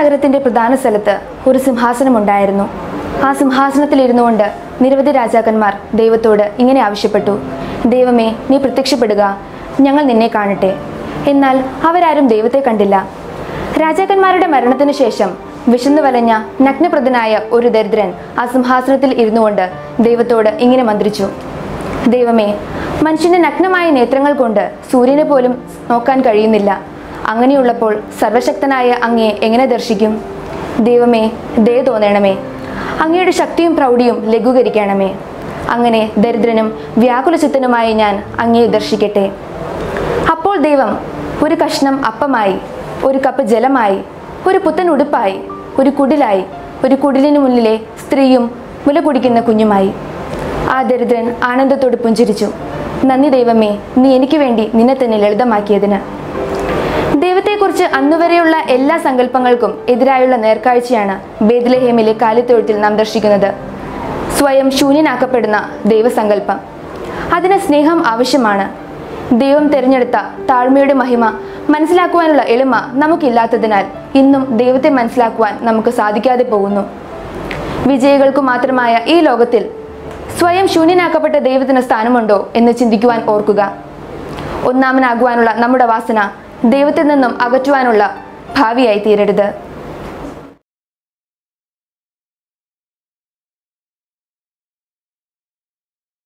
നഗരത്തിന്റെ പ്രധാന സ്ഥലത്ത് ഒരു സിംഹാസനമുണ്ടായിരുന്നു ആ സിംഹാസനത്തിൽ ഇരുന്നുകൊണ്ട് നിരവധി രാജാക്കന്മാർ ദൈവത്തോട് ഇങ്ങനെ ആവശ്യപ്പെട്ടു ദൈവമേ നീ പ്രത്യക്ഷപ്പെടുക ഞങ്ങൾ നിന്നെ കാണട്ടെ എന്നാൽ അവരാരും ദൈവത്തെ കണ്ടില്ല രാജാക്കന്മാരുടെ മരണത്തിനു ശേഷം വിശന്നു വലഞ്ഞ നഗ്നപ്രദനായ ഒരു ദരിദ്രൻ ആ സിംഹാസനത്തിൽ ഇരുന്നുകൊണ്ട് ദൈവത്തോട് ഇങ്ങനെ മന്ത്രിച്ചു ദൈവമേ മനുഷ്യന്റെ നഗ്നമായ നേത്രങ്ങൾ കൊണ്ട് സൂര്യനെ പോലും നോക്കാൻ കഴിയുന്നില്ല അങ്ങനെയുള്ളപ്പോൾ സർവശക്തനായ അങ്ങയെ എങ്ങനെ ദർശിക്കും ദൈവമേ ദയ തോന്നണമേ അങ്ങയുടെ ശക്തിയും പ്രൗഢിയും ലഘൂകരിക്കണമേ അങ്ങനെ ദരിദ്രനും വ്യാകുലചിത്തനുമായി ഞാൻ അങ്ങയെ ദർശിക്കട്ടെ അപ്പോൾ ദൈവം ഒരു കഷ്ണം അപ്പമായി ഒരു കപ്പ് ജലമായി ഒരു പുത്തൻ ഉടുപ്പായി ഒരു കുടിലായി ഒരു കുടിലിനു മുന്നിലെ സ്ത്രീയും മുല കുടിക്കുന്ന കുഞ്ഞുമായി ആ ദരിദ്രൻ ആനന്ദത്തോട് പുഞ്ചിരിച്ചു നന്ദി ദൈവമേ നീ എനിക്ക് വേണ്ടി നിന്നെ തന്നെ ലളിതമാക്കിയതിന് ദൈവത്തെക്കുറിച്ച് അന്നുവരെയുള്ള എല്ലാ സങ്കല്പങ്ങൾക്കും എതിരായുള്ള നേർക്കാഴ്ചയാണ് ബേദ്ലഹേമിലെ കാലിത്തൊഴുത്തിൽ നാം ദർശിക്കുന്നത് സ്വയം ശൂന്യനാക്കപ്പെടുന്ന ദൈവസങ്കല്പം അതിന് സ്നേഹം ആവശ്യമാണ് ദൈവം തിരഞ്ഞെടുത്ത താഴ്മയുടെ മഹിമ മനസ്സിലാക്കുവാനുള്ള എളിമ നമുക്കില്ലാത്തതിനാൽ ഇന്നും ദൈവത്തെ മനസ്സിലാക്കുവാൻ നമുക്ക് സാധിക്കാതെ പോകുന്നു വിജയികൾക്കു മാത്രമായ ഈ ലോകത്തിൽ സ്വയം ശൂന്യനാക്കപ്പെട്ട ദൈവത്തിന് സ്ഥാനമുണ്ടോ എന്ന് ചിന്തിക്കുവാൻ ഓർക്കുക ഒന്നാമനാകുവാനുള്ള നമ്മുടെ വാസന ദൈവത്തിൽ നിന്നും അകറ്റുവാനുള്ള ഭാവിയായി തീരരുത്